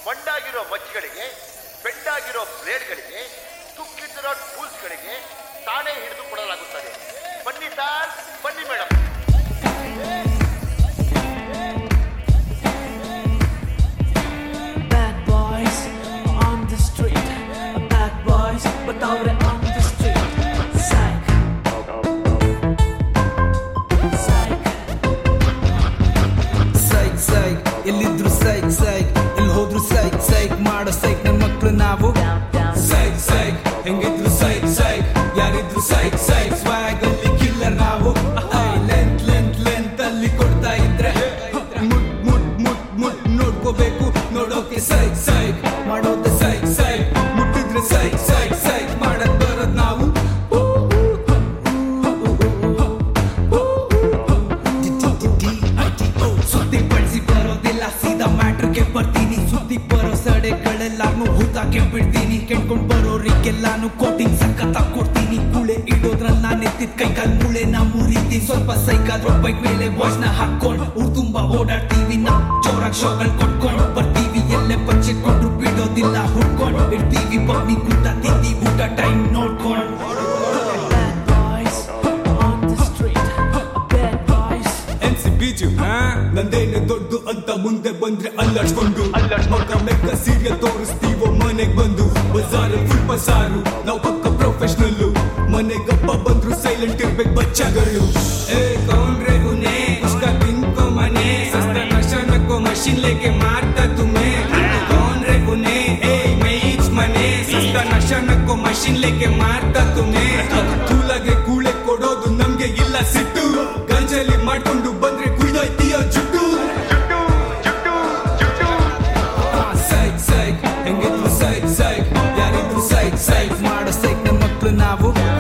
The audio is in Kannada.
ಮೊಂಡಾಗಿರೋ ಮಚ್ಚಿಗಳಿಗೆ ಬೆಂಡಾಗಿರೋ ಬ್ಲೇಡ್ಗಳಿಗೆ ತುಕ್ಕಿದ್ದಿರೋ ಟೂಲ್ಸ್ಗಳಿಗೆ ತಾನೇ ಹಿಡಿದು ಕೊಡಲಾಗುತ್ತದೆ ಬನ್ನಿ ಸರ್ ಬನ್ನಿ madam Bad boys on the street. Bad boys, but out on the street. Psych. Psych. Psych psych ಎಲ್ಲಿದ್ರು ಸೈಕ್ ಸೈಕ್ ಎಲ್ಲಿ ಹೋದ್ರು ಸೈಕ್ ಸೈಕ್ ಮಾಡೋ ಸೈಕ್ ನನ್ ಮಕ್ಳು ನಾವು ಸೈಕ್ ಸೈಕ್ ಹೆಂಗಿದ್ರು ಸೈಕ್ ಸೈಕ್ ಯಾರಿದ್ರು ಸೈಕ್ ಸೈಕ್ ಸ್ವಾಗ್ ಅಲ್ಲಿ ಕಿಲ್ಲರ್ ನಾವು ಲೆಂತ್ ಲೆಂತ್ ಲೆಂತ್ ಅಲ್ಲಿ ಕೊಡ್ತಾ ಇದ್ರೆ ಮುಟ್ ಮುಟ್ ಮುಟ್ ಮುಟ್ ನೋಡ್ಕೋಬೇಕು ನೋಡೋಕೆ ಸೈಕ್ ಸೈಕ್ ಮಾಡೋದೆ ಸೈಕ್ ಸೈಕ್ ಮುಟ್ಟಿದ್ರೆ ಸೈಕ್ ಸೈಕ್ ಸೈಕ್ ಮಾಡಕ್ ಬರೋದ್ ನಾವು ಸುದ್ದಿ ಬಳಸಿ ಬರೋದಿಲ್ಲ ಸೀದಾ ಮ್ಯಾಟ್ರಿಗೆ ಬರ್ತೀನಿ ಸುದ್ದಿ ಬರೋ ಸಡೆಗಳೆಲ್ಲಾನು ಹೂತಾಕೆ ಬಿಡ್ತೀನಿ ಕೆಣ್ಕೊಂಡ್ ಬರೋರಿಗೆಲ್ಲಾನು ಕೋಟಿಂಗ್ ಸಖತ್ ಕೊಡ್ತೀನಿ ಕುಳೆ ಇಡೋದ್ರಲ್ಲಿ ನಾನು ಎತ್ತಿದ ಕೈ ಕಾಲ್ ಮುಳೆ ನಾ ಮುರಿತೀನಿ ಸ್ವಲ್ಪ ಸೈಕಾದ್ರೂ ಬೈಕ್ ಮೇಲೆ ವಾಯ್ಸ್ ನ ಹಾಕೊಂಡು ಊರ್ ತುಂಬಾ ಓಡಾಡ್ತೀವಿ ನಾ ಜೋರಾಗ್ ಶೋಗಳು ಕೊಟ್ಕೊಂಡು ಬರ್ತೀವಿ ಎಲ್ಲೇ ಬಚ್ಚಿಟ್ಕೊಂಡ್ರು ಬಿಡೋದಿಲ್ಲ ಹುಡ್ಕೊಂಡು ಇರ್ತೀವಿ ಬಮ್ಮಿ ಕೂಟ ತಿಂದಿ ಊಟ ಟೈಮ್ ನೋಡ್ಕೊಂಡು Bad boys on the street. Bad boys. N C ಬೀಜು ನಂದೇನೆ ದೊಡ್ಡು ಅಂತ ಮುಂದೆ ಬಂದ್ರೆ ಅಲ್ಲಾಡ್ಸ್ಕೊಂಡು ಅಲ್ಲಾಡ್ಸ್ಕೊಂಡ್ರ ಲೆಕ್ಕ ಸೀರಿಯಲ್ ತೋರಿಸ್ತೀವೋ ಮನೆಗ್ ಬಂದು ಬಜಾರ್ ಫುಲ್ ಬಸಾರು ನಾವು ಪಕ್ಕ ಪ್ರೊಫೆಷನಲ್ಲು ಮನೆಗಪ್ಪ ಬಂದ್ರು ಸೈಲೆಂಟ್ ಇರ್ಬೇಕು ಬಚ್ಚಗಳು ಏ ಕೌನ್ರೆ ಗುನೆ ಉಸ್ಕ ತಿನ್ಕೋ ಮನೆ ಸಸ್ತ ನಶನ ಕೋ ಮಷಿನ್ ಲೇಕೆ ಮಾರ್ತಾ ತುಮೆ कौन रे गुने ए मैं इच मने सस्ता नशा ನಕ್ಕೋ ಮಷಿನ್ ಲೇಕೆ ಮಾರ್ತಾ ತುಮೆ ಕೂಲಾಗೆ ಕೂಳೆ ಕೊಡೋದು ನಮ್ಗೆ ಇಲ್ಲ ಸಿಟ್ಟು ಗಂಜಲಿ ಮಾಡ್ಕೊಂಡು ಬಂದ್ರೆ ಕುಯ್ದೋಯ್ತೀಯೋ ಜುಟ್ಟು ಸೈಕ್ ಸೈಕ್ ಹೆಂಗಿದ್ರು ಸೈಕ್ ಸೈಕ್ ಯಾರಿದ್ರು ಸೈಕ್ ಸೈಕ್ ಮಾಡೋ ಸೈಕ್ ನನ್ ಮಕ್ಳು ನಾವು